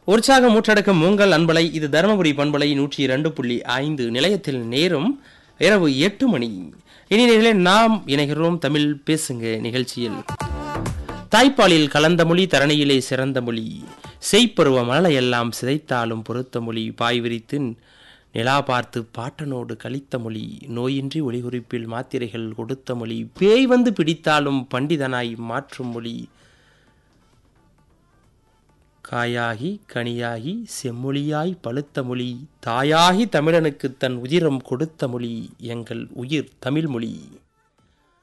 உற்சாகம் மூற்றடக்கம் மூங்கல் அன்பலை இது தருமபுரி பண்பலை நூற்றி இரண்டு புள்ளி ஐந்து நிலையத்தில் நேரும் இரவு எட்டு மணி இனி நிலையிலே நாம் இணைகிறோம் தமிழ் பேசுங்க நிகழ்ச்சியில் தாய்ப்பாலில் கலந்த மொழி தரணியிலே சிறந்த மொழி செய்ப்பருவ மலையெல்லாம் சிதைத்தாலும் பொருத்த மொழி பாய் விரித்து நிலா பார்த்து பாட்டனோடு கழித்த மொழி நோயின்றி ஒளிகுறிப்பில் மாத்திரைகள் கொடுத்த மொழி பேய் வந்து பிடித்தாலும் பண்டிதனாய் மாற்றும் மொழி காயாகி கனியாகி செம்மொழியாய் பழுத்த மொழி தாயாகி தமிழனுக்கு தன் உதிரம் கொடுத்த மொழி எங்கள் உயிர் தமிழ் மொழி